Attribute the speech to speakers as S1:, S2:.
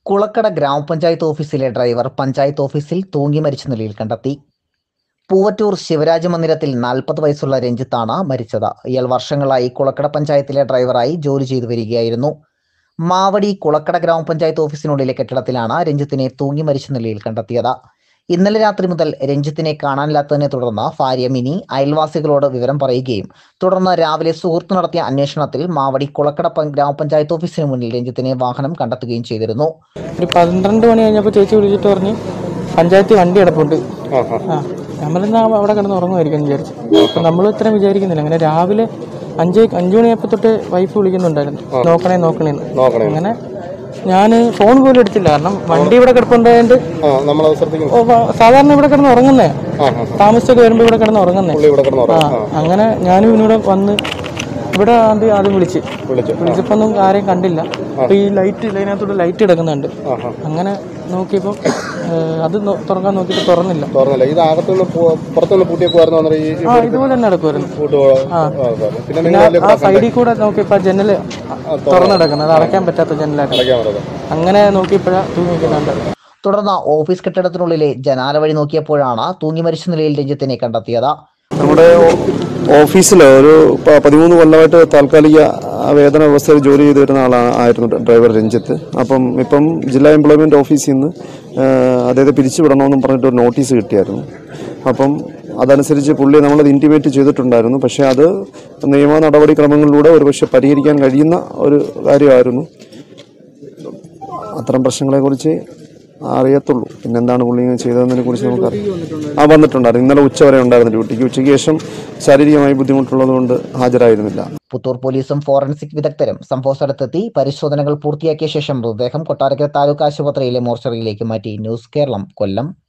S1: കുളക്കട ഗ്രാമപഞ്ചായത്ത് ഓഫീസിലെ ഡ്രൈവർ പഞ്ചായത്ത് ഓഫീസിൽ തൂങ്ങി മരിച്ച നിലയിൽ കണ്ടെത്തി പൂവറ്റൂർ ശിവരാജ മന്ദിരത്തിൽ നാൽപ്പത് വയസ്സുള്ള രഞ്ജിത്താണ് മരിച്ചത് ഇയാൾ വർഷങ്ങളായി കുളക്കട പഞ്ചായത്തിലെ ഡ്രൈവറായി ജോലി ചെയ്തു വരികയായിരുന്നു മാവടി കുളക്കട ഗ്രാമപഞ്ചായത്ത് ഓഫീസിനുള്ളിലെ കെട്ടിടത്തിലാണ് രഞ്ജിത്തിനെ തൂങ്ങി മരിച്ച നിലയിൽ കണ്ടെത്തിയത് ഇന്നലെ രാത്രി മുതൽ രഞ്ജിത്തിനെ കാണാനില്ലാത്തതിനെ തുടർന്ന് ഭാര്യ മിനി അയൽവാസികളോട് വിവരം പറയുകയും തുടർന്ന് രാവിലെ സുഹൃത്ത് നടത്തിയ അന്വേഷണത്തിൽ മാവടി കുളക്കട പ- ഗ്രാമപഞ്ചായത്ത് ഓഫീസിന് മുന്നിൽ രഞ്ജിത്തിനെ വാഹനം കണ്ടെത്തുകയും ചെയ്തിരുന്നു
S2: ഒരു പന്ത്രണ്ട് മണി കഴിഞ്ഞപ്പോൾ ചേച്ചി വിളിച്ചിട്ട് പറഞ്ഞ് പഞ്ചായത്ത് വണ്ടി കിടപ്പുണ്ട് ആ നമ്മളെന്നാ അവിടെ കിടന്ന് ഉറങ്ങുമായിരിക്കും എന്ന് വിചാരിച്ചു അപ്പം നമ്മൾ ഇത്രയും വിചാരിക്കുന്നില്ല അങ്ങനെ രാവിലെ അഞ്ച് അഞ്ചു മണിയപ്പോൾ തൊട്ട് വൈഫ് വിളിക്കുന്നുണ്ടായിരുന്നു നോക്കണേ നോക്കണേന്ന് അങ്ങനെ ഞാൻ ഫോൺ പോലും എടുത്തില്ല കാരണം വണ്ടി ഇവിടെ കിടപ്പുണ്ടായതുകൊണ്ട്
S3: ആ നമ്മളത് ശ്രദ്ധിക്കുന്നു
S2: ഓ, വ- സാധാരണ ഇവിടെ കിടന്ന് ഉറങ്ങുന്നേ
S3: ആ ആ
S2: താമസിച്ചൊക്കെ വരുമ്പോൾ ഇവിടെ കിടന്ന് ഉറങ്ങുന്നേ
S3: പുള്ളി ഇവിടെ കിടന്നു
S2: ആ അങ്ങനെ ഞാനും ഇവനൂടെ വന്ന് ഇവിടെ ആദ്യം ആദ്യം വിളിച്ച്
S3: വിളിച്ചു
S2: വിളിച്ചപ്പോൾ ഒന്നും ആരെയും കണ്ടില്ല അപ്പൊ ഈ ലൈറ്റ് ഇതിനകത്തോട്ട് ലൈറ്റ് കിടക്കുന്നുണ്ട്
S3: ആഹാ.
S2: അങ്ങനെ നോക്കിയപ്പോൾ അത് നോ- തുറക്കാൻ നോക്കിയിട്ട് തുറന്നില്ല
S3: തുറന്നില്ല ഇത് അകത്തുനിന്ന് പു- പുറത്തുനിന്ന് പൂട്ടിയേക്കുമായിരുന്നു അന്നേരം ഈ
S2: ആ ഇതുപോലെ തന്നെ നടക്കുമായിരുന്നു
S3: പൂട്ട് ആ, അതെ. പിന്നെ
S2: പിന്നെ
S3: നിങ്ങൾ
S2: ആ സൈഡിൽ കൂടെ നോക്കിയപ്പോൾ ജനല് തുറന്നു കിടക്കുന്നത് അത് അടയ്ക്കാൻ പറ്റാത്ത ജനലായിട്ട്
S3: അടയ്ക്കാൻ പറ്റാതെ
S2: അങ്ങനെ നോക്കിയപ്പോഴാണ് തൂങ്ങിക്കുന്നുണ്ട്
S1: തുടർന്ന് ഓഫീസ് കെട്ടിടത്തിനുള്ളിലെ ജനാല വഴി നോക്കിയപ്പോഴാണ് തൂങ്ങി മരിച്ച നിലയിൽ രഞ്ജിത്തിനെ കണ്ടെത്തിയത്
S4: നമ്മുടെ ഓഫീസിൽ ഒരു പ- പതിമൂന്ന് കൊല്ലമായിട്ട് താൽക്കാലിക ആ, വേതന വ്യവസ്ഥയിൽ ജോലി ചെയ്തു വരുന്ന ആളാണ് ആയിരുന്നു ഡ്രൈവർ രഞ്ജിത്ത് അപ്പം ഇപ്പം ജില്ലാ എംപ്ലോയ്മെന്റ് ഓഫീസിൽ നിന്ന് ആ, അദ്ദേഹത്തെ പിരിച്ചുവിടണമെന്നും പറഞ്ഞിട്ട് ഒരു നോട്ടീസ് കിട്ടിയായിരുന്നു അപ്പം അതനുസരിച്ച് പുള്ളി നമ്മളത് ഇൻറ്റിമേറ്റ് ചെയ്തിട്ടുണ്ടായിരുന്നു പക്ഷേ അത് നിയമ നടപടിക്രമങ്ങളിലൂടെ ഒരുപക്ഷെ പരിഹരിക്കാൻ കഴിയുന്ന ഒരു കാര്യമായിരുന്നു അത്തരം പ്രശ്നങ്ങളെക്കുറിച്ച് അറിയത്തുള്ളൂ പിന്നെ എന്താണ് പുള്ളി ഇങ്ങനെ ചെയ്തതെന്നതിനെ കുറിച്ച് നമുക്കറിയാം ആ വന്നിട്ടുണ്ടായിരുന്നു ഇന്നലെ ഉച്ച വരെ ഉണ്ടായിരുന്നു ഡ്യൂട്ടിക്ക് ഉച്ചയ്ക്ക് ശേഷം ശാരീരികമായി ബുദ്ധിമുട്ടുള്ളത് കൊണ്ട് ഹാജരായിരുന്നില്ല
S1: പുത്തൂർ പോലീസും ഫോറൻസിക് വിദഗ്ധരും സംഭവ സ്ഥലത്തെത്തി പരിശോധനകൾ പൂർത്തിയാക്കിയ ശേഷം മൃതദേഹം കൊട്ടാരക്കര താലൂക്ക് ആശുപത്രിയിലെ മോർച്ചറിയിലേക്ക് മാറ്റി ന്യൂസ് കേരളം കൊല്ലം